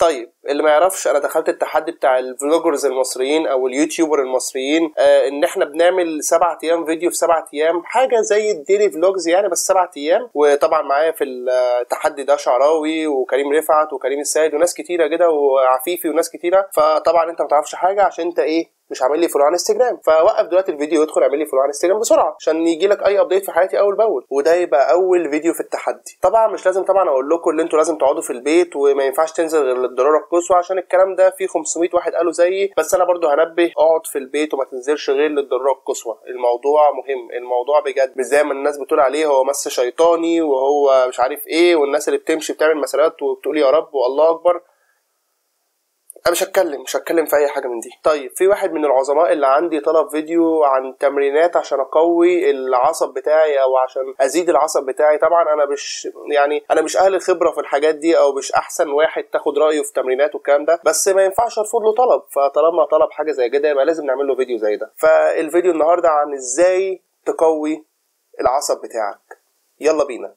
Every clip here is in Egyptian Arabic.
طيب اللي ما يعرفش انا دخلت التحدي بتاع الفلوجرز المصريين او اليوتيوبر المصريين آه ان احنا بنعمل سبعة ايام فيديو في سبعة ايام حاجه زي الديلي فلوجز يعني بس سبعة ايام وطبعا معايا في التحدي ده شعراوي وكريم رفعت وكريم السيد وناس كتيره كده وعفيفي وناس كتيره فطبعا انت ما تعرفش حاجه عشان انت ايه مش عامل لي فولو على انستجرام فوقف دلوقتي الفيديو وادخل اعمل لي فولو على انستجرام بسرعه عشان يجي لك اي ابديت في حياتي اول باول وده يبقى اول فيديو في التحدي طبعا مش لازم طبعا اقول لكم ان انتوا لازم تقعدوا في البيت وما ينفعش تنزل غير للضروره القصوى عشان الكلام ده فيه 500 واحد قالوا زيي بس انا برضو هنبه اقعد في البيت وما تنزلش غير للضروره القصوى الموضوع مهم الموضوع بجد مش زي ما الناس بتقول عليه هو مس شيطاني وهو مش عارف ايه والناس اللي بتمشي بتعمل مسارات وبتقول يا رب والله اكبر انا مش هتكلم مش هتكلم في اي حاجه من دي طيب في واحد من العظماء اللي عندي طلب فيديو عن تمرينات عشان اقوي العصب بتاعي او عشان ازيد العصب بتاعي طبعا انا مش يعني انا مش اهل الخبره في الحاجات دي او مش احسن واحد تاخد رايه في تمرينات والكلام ده بس ما ينفعش ارفض له طلب فطالما طلب حاجه زي كده يبقى لازم نعمل له فيديو زي ده فالفيديو النهارده عن ازاي تقوي العصب بتاعك يلا بينا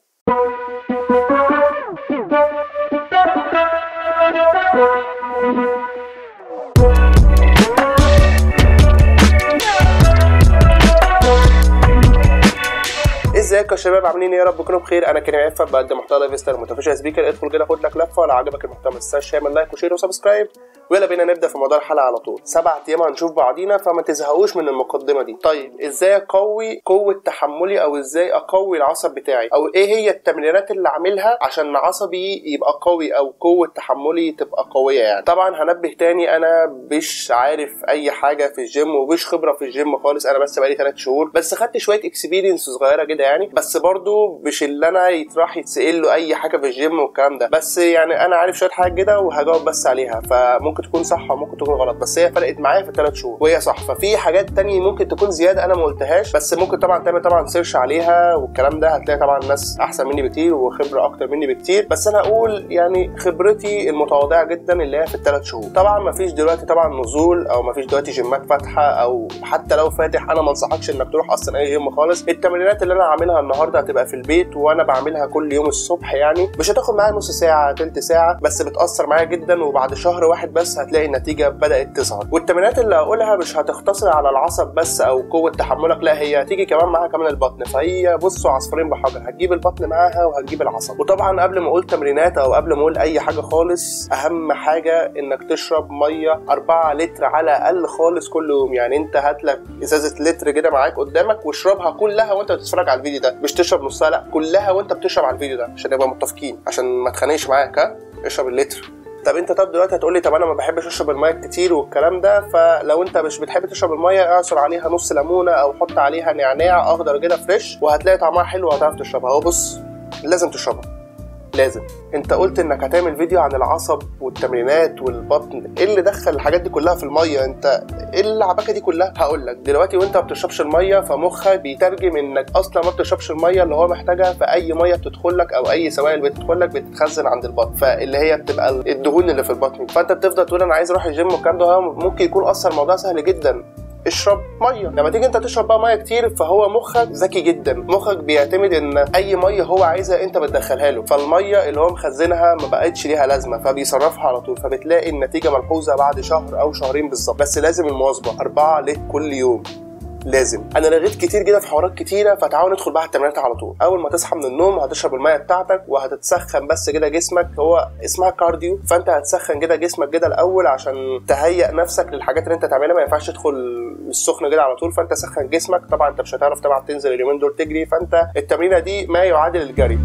ازيكم يا شباب عاملين ايه يا رب تكونوا بخير انا كريم عفت بقدم محتوى لايف ستايل موتيفيشن سبيكر ادخل كده خد لك لفه لو عجبك المحتوى ما تنساش تعمل لايك وشير وسبسكرايب ويلا بينا نبدا في موضوع الحلقه على طول سبع ايام هنشوف بعضينا فما تزهقوش من المقدمه دي طيب ازاي اقوي قوه تحملي او ازاي اقوي العصب بتاعي او ايه هي التمرينات اللي اعملها عشان عصبي يبقى قوي او قوه تحملي تبقى قويه يعني طبعا هنبه تاني انا مش عارف اي حاجه في الجيم ومش خبره في الجيم خالص انا بس بقالي 3 شهور بس خدت شويه اكسبيرينس صغيره كده يعني بس برضو مش اللي انا يتراح يتسال له اي حاجه في الجيم والكلام ده بس يعني انا عارف شويه حاجات كده وهجاوب بس عليها فممكن تكون صح وممكن تكون غلط بس هي فرقت معايا في الثلاث شهور وهي صح ففي حاجات تانية ممكن تكون زياده انا ما قلتهاش بس ممكن طبعا تعمل طبعا سيرش عليها والكلام ده هتلاقي طبعا ناس احسن مني بكتير وخبره اكتر مني بكتير بس انا اقول يعني خبرتي المتواضعه جدا اللي هي في الثلاث شهور طبعا ما فيش دلوقتي طبعا نزول او ما فيش دلوقتي جيمات فاتحه او حتى لو فاتح انا ما انصحكش انك تروح اصلا اي جيم خالص التمرينات اللي انا عاملها النهارده هتبقى في البيت وانا بعملها كل يوم الصبح يعني مش هتاخد معايا نص ساعه تلت ساعه بس بتاثر معايا جدا وبعد شهر واحد بس هتلاقي النتيجه بدات تظهر والتمرينات اللي هقولها مش هتختصر على العصب بس او قوه تحملك لا هي هتيجي كمان معاها كمان البطن فهي بصوا عصفورين بحجر هتجيب البطن معاها وهتجيب العصب وطبعا قبل ما اقول تمرينات او قبل ما اقول اي حاجه خالص اهم حاجه انك تشرب ميه 4 لتر على الاقل خالص كل يوم يعني انت هات لك ازازه لتر كده معاك قدامك واشربها كلها وانت بتتفرج على الفيديو ده مش تشرب نصها لا كلها وانت بتشرب على الفيديو ده عشان نبقى متفقين عشان ما تخانقش معاك ها اشرب اللتر طب انت طب دلوقتي هتقول لي طب انا ما بحبش اشرب الميه كتير والكلام ده فلو انت مش بتحب تشرب الميه اعصر عليها نص ليمونه او حط عليها نعناع اخضر كده فريش وهتلاقي طعمها حلو وهتعرف تشربها هو بص لازم تشربها لازم انت قلت انك هتعمل فيديو عن العصب والتمرينات والبطن ايه اللي دخل الحاجات دي كلها في الميه انت ايه اللعبكه دي كلها هقول لك دلوقتي وانت ما بتشربش الميه فمخك بيترجم انك اصلا ما بتشربش الميه اللي هو محتاجها فاي ميه بتدخل لك او اي سوائل بتدخل لك بتتخزن عند البطن فاللي هي بتبقى الدهون اللي في البطن فانت بتفضل تقول انا عايز اروح الجيم والكلام ده ممكن يكون اصلا الموضوع سهل جدا اشرب ميه لما تيجي انت تشرب بقى ميه كتير فهو مخك ذكي جدا مخك بيعتمد ان اي ميه هو عايزها انت بتدخلها له فالميه اللي هو مخزنها ما بقتش ليها لازمه فبيصرفها على طول فبتلاقي النتيجه ملحوظه بعد شهر او شهرين بالظبط بس لازم المواظبه 4 لتر كل يوم لازم انا لغيت كتير جدا في حوارات كتيره فتعالوا ندخل بقى التمرينات على طول اول ما تصحى من النوم هتشرب الميه بتاعتك وهتتسخن بس كده جسمك هو اسمها كارديو فانت هتسخن كده جسمك كده الاول عشان تهيئ نفسك للحاجات اللي انت تعملها ما ينفعش تدخل السخن كده على طول فانت سخن جسمك طبعا انت مش هتعرف طبعا تنزل اليومين دول تجري فانت التمرينه دي ما يعادل الجري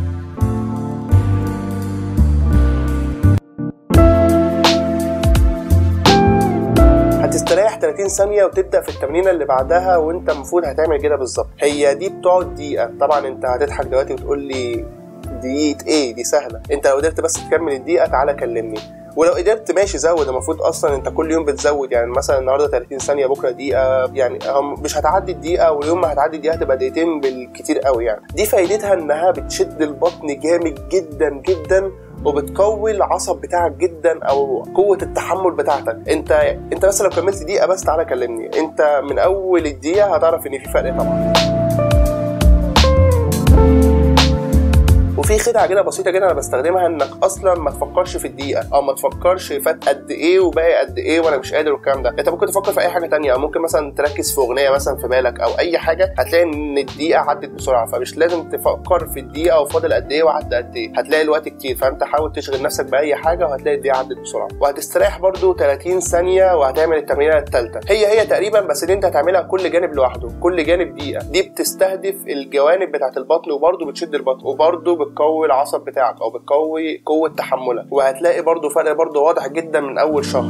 هتستريح 30 ثانيه وتبدا في التمرينه اللي بعدها وانت المفروض هتعمل كده بالظبط هي دي بتقعد دقيقه طبعا انت هتضحك دلوقتي وتقول لي دقيقه ايه دي سهله انت لو قدرت بس تكمل الدقيقه تعالى كلمني ولو قدرت ماشي زود المفروض اصلا انت كل يوم بتزود يعني مثلا النهارده 30 ثانيه بكره دقيقه يعني هم مش هتعدي الدقيقه واليوم ما هتعدي الدقيقه هتبقى دقيقتين بالكتير قوي يعني دي فايدتها انها بتشد البطن جامد جدا جدا وبتقوي العصب بتاعك جدا او قوه التحمل بتاعتك انت انت بس لو كملت دقيقه بس تعالى كلمني انت من اول الدقيقه هتعرف ان في فرق طبعا وفي خدعه كده بسيطه جدا انا بستخدمها انك اصلا ما تفكرش في الدقيقه او ما تفكرش فات قد ايه وباقي قد ايه وانا مش قادر والكلام ده انت ممكن تفكر في اي حاجه تانية او ممكن مثلا تركز في اغنيه مثلا في بالك او اي حاجه هتلاقي ان الدقيقه عدت بسرعه فمش لازم تفكر في الدقيقه وفاضل قد ايه وعدى قد ايه هتلاقي الوقت كتير فانت حاول تشغل نفسك باي حاجه وهتلاقي الدقيقه عدت بسرعه وهتستريح برده 30 ثانيه وهتعمل التمرينه الثالثه هي هي تقريبا بس دي انت هتعملها كل جانب لوحده كل جانب دقيقه دي بتستهدف الجوانب بتاعه البطن وبرده بتشد البطن وبرده بتقوي العصب بتاعك او بتقوي قوه تحملك وهتلاقي برده فرق برده واضح جدا من اول شهر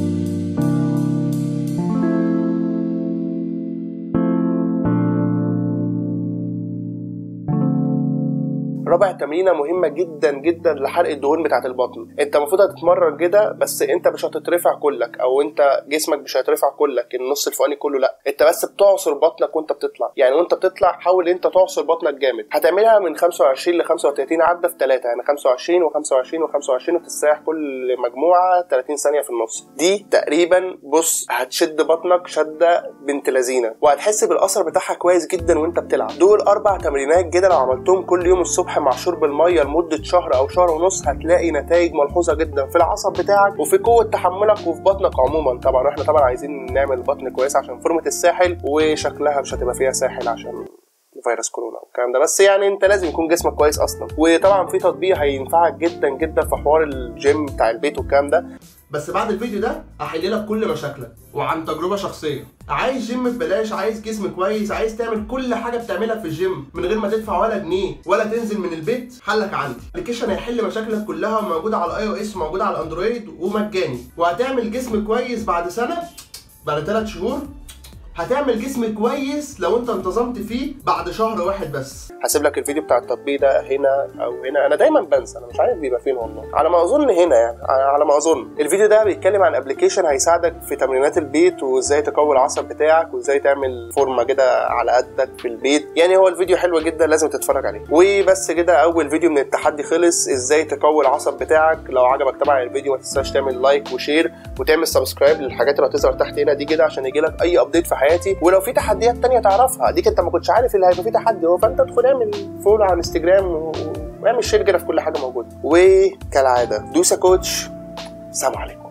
رابع تمرينه مهمه جدا جدا لحرق الدهون بتاعه البطن انت المفروض هتتمرن كده بس انت مش هتترفع كلك او انت جسمك مش هيترفع كلك النص الفوقاني كله لا انت بس بتعصر بطنك وانت بتطلع يعني وانت بتطلع حاول انت تعصر بطنك جامد هتعملها من 25 ل 35 عده في 3 يعني 25 و25 و25 وتستريح كل مجموعه 30 ثانيه في النص دي تقريبا بص هتشد بطنك شده بنت لذينه وهتحس بالاثر بتاعها كويس جدا وانت بتلعب دول اربع تمرينات كده لو عملتهم كل يوم الصبح مع شرب الميه لمده شهر او شهر ونص هتلاقي نتائج ملحوظه جدا في العصب بتاعك وفي قوه تحملك وفي بطنك عموما طبعا احنا طبعا عايزين نعمل بطن كويس عشان فورمه الساحل وشكلها مش هتبقى فيها ساحل عشان فيروس كورونا والكلام ده بس يعني انت لازم يكون جسمك كويس اصلا وطبعا في تطبيق هينفعك جدا جدا في حوار الجيم بتاع البيت والكلام ده بس بعد الفيديو ده هحل لك كل مشاكلك وعن تجربه شخصيه عايز جيم ببلاش عايز جسم كويس عايز تعمل كل حاجه بتعملها في الجيم من غير ما تدفع ولا جنيه ولا تنزل من البيت حلك عندي الابلكيشن هيحل مشاكلك كلها موجود على الاي او اس وموجود على الاندرويد ومجاني وهتعمل جسم كويس بعد سنه بعد ثلاث شهور هتعمل جسم كويس لو انت انتظمت فيه بعد شهر واحد بس هسيب لك الفيديو بتاع التطبيق ده هنا او هنا انا دايما بنسى انا مش عارف بيبقى فين والله على ما اظن هنا يعني على ما اظن الفيديو ده بيتكلم عن ابلكيشن هيساعدك في تمرينات البيت وازاي تقوي العصب بتاعك وازاي تعمل فورمه كده على قدك في البيت يعني هو الفيديو حلو جدا لازم تتفرج عليه وبس كده اول فيديو من التحدي خلص ازاي تقوي العصب بتاعك لو عجبك طبعا الفيديو ما تنساش تعمل لايك وشير وتعمل سبسكرايب للحاجات اللي هتظهر تحت هنا دي كده عشان يجيلك اي ابديت في حياتي ولو في تحديات تانية تعرفها ديك انت ما كنتش عارف اللي هيبقى فيه تحدي هو فانت ادخل اعمل فولو على انستجرام و- واعمل شير كده في كل حاجه موجوده وكالعاده دوسا كوتش سلام عليكم